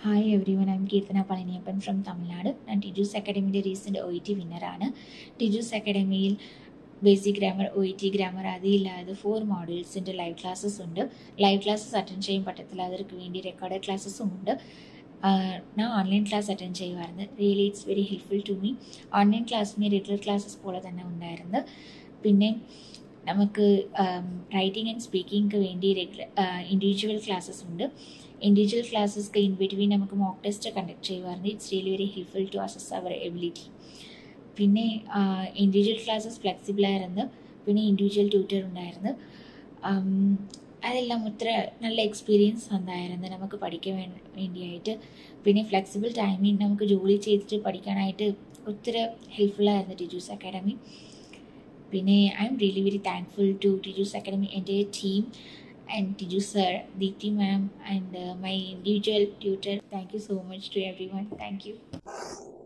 Hi everyone I'm Keerthana Palaniappan from Tamil Nadu ഞാൻ ടിജൂസ് അക്കാഡമിയുടെ recent O E T വിന്നറാണ് ടിജൂസ് അക്കാഡമിയിൽ basic grammar O E T grammar അതില്ലാതെ ഫോർ മോഡൽസിൻ്റെ ലൈവ് ക്ലാസ്സസ് ഉണ്ട് ലൈവ് ക്ലാസ്സസ് അറ്റൻഡ് ചെയ്യാൻ പറ്റത്തില്ലാത്തവർക്ക് വേണ്ടി റെക്കോർഡഡ് ക്ലാസ്സസും ഉണ്ട് ഞാൻ ഓൺലൈൻ ക്ലാസ് അറ്റൻഡ് ചെയ്യുമായിരുന്നു really it's very helpful to me online ക്ലാസ്സിന് റെഗുലർ ക്ലാസ്സസ് പോലെ തന്നെ ഉണ്ടായിരുന്നു പിന്നെ നമുക്ക് റൈറ്റിംഗ് ആൻഡ് സ്പീക്കിംഗ് വേണ്ടി റെഗുലർ ഇൻഡിവിജ്വൽ ക്ലാസ്സസ് ഉണ്ട് ഇൻഡിവിജ്വൽ ക്ലാസ്സസ്ക്ക് ഇൻ ബിറ്റ്വീൻ നമുക്ക് മോക്ക് ടെസ്റ്റ് കണ്ടക്ട് ചെയ്യുമായിരുന്നു it's really very helpful to assess our ability പിന്നെ ഇൻഡിവിജ്വൽ ക്ലാസ്സസ് ഫ്ലെക്സിബിൾ ആയിരുന്നു പിന്നെ ഇൻഡിവിജ്വൽ ട്യൂട്ടർ ഉണ്ടായിരുന്നു അതെല്ലാം ഒത്തിരി നല്ല എക്സ്പീരിയൻസ് ഉണ്ടായിരുന്നു നമുക്ക് പഠിക്കാൻ വേണ്ടിയായിട്ട് പിന്നെ ഫ്ലെക്സിബിൾ ടൈമിങ് നമുക്ക് ജോലി ചെയ്തിട്ട് പഠിക്കാനായിട്ട് ഒത്തിരി ഹെൽപ്ഫുള്ളായിരുന്നു ടീച്ചേഴ്സ് അക്കാഡമി പിന്നെ I'm really very thankful to teachers academy എൻ്റെ team and Tiju sir, Deepthi ma'am, and uh, my individual tutor. Thank you so much to everyone. Thank you.